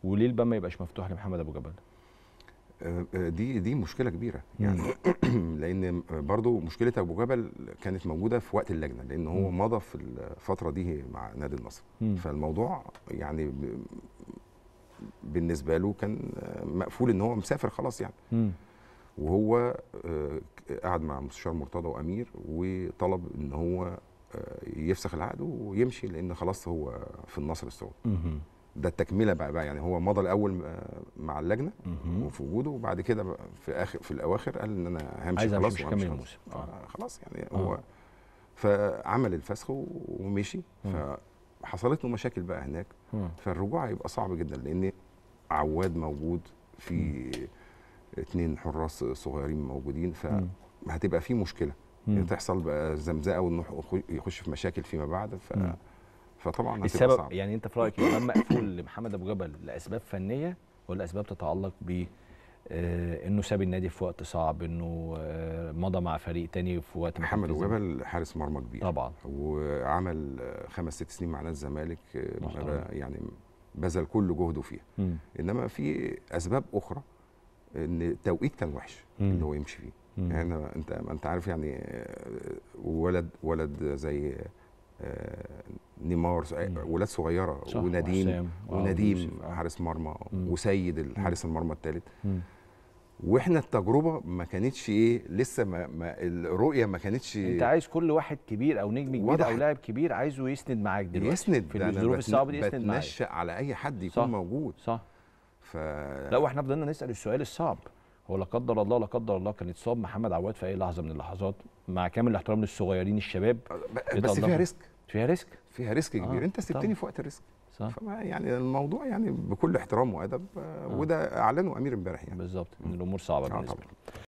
وليه الباب ما يبقاش مفتوح لمحمد ابو جبل آه، آه، دي دي مشكله كبيره يعني لان برضو مشكله ابو جبل كانت موجوده في وقت اللجنه لان هو مم. مضى في الفتره دي مع نادي النصر مم. فالموضوع يعني ب- بالنسبه له كان آه، مقفول ان هو مسافر خلاص يعني مم. وهو آه، قعد مع مستشار مرتضى وامير وطلب ان هو آه، يفسخ العقد ويمشي لان خلاص هو في النصر السعودي مهم. ده التكمله بقى, بقى يعني هو مضى الاول آه، مع اللجنه مهم. وفي وجوده وبعد كده بقى في اخر في الاواخر قال ان انا همشي عايز أمشي خلاص مش وهمشي هكمل خلاص. الموسم. آه. آه خلاص يعني آه. هو فعمل الفسخ ومشي مم. فحصلت له مشاكل بقى هناك مم. فالرجوع هيبقى صعب جدا لان عواد موجود في اتنين حراس صغيرين موجودين مم. فهتبقى في مشكله مم. تحصل بقى زمزقه وانه يخش في مشاكل فيما بعد ف مم. فطبعا هتبقى السبب صعب يعني انت في رايك الباب مقفول لمحمد ابو جبل لاسباب فنيه ولا اسباب تتعلق ب آه، انه ساب النادي في وقت صعب انه آه، مضى مع فريق تاني في وقت ما كان محمد في ابو الزمالك؟ جبل حارس مرمى كبير طبعا وعمل آه، خمس ست سنين مع نادي الزمالك آه، محترم. بقى يعني بذل كل جهده فيها مم. انما في اسباب اخرى ان التوقيت كان وحش مم. اللي هو يمشي فيه مم. يعني أنا- انت ما انت عارف يعني آه، ولد ولد زي آه، نيمار مم. ولاد صغيره صح، ونديم وحسام، آه، ونديم ويوسف، آه. حارس مرمى مم. وسيد الحارس المرمى الثالث مم. واحنا التجربه ما كانتش ايه لسه ما, ما الرؤيه ما كانتش انت عايز كل واحد كبير او نجم كبير واضح. او لاعب كبير عايزه يسند معاك دلوقتي يسند في ده أنا الظروف بتن- الصعبه دي يسند معاك بتنشأ على اي حد صح. يكون موجود صح ف لا واحنا فضلنا نسال السؤال الصعب هو لا قدر الله لا قدر الله كان يتصاب محمد عواد في اي لحظه من اللحظات مع كامل الاحترام للصغيرين الشباب ب- بس يتقدموا. فيها ريسك فيها ريسك فيها ريسك كبير آه، انت سبتني طبعا. في وقت الريسك صح فما يعني الموضوع يعني بكل احترام وادب آه، وده اعلنه امير امبارح يعني بالظبط ان الامور صعبه آه بالنسبه طبعا له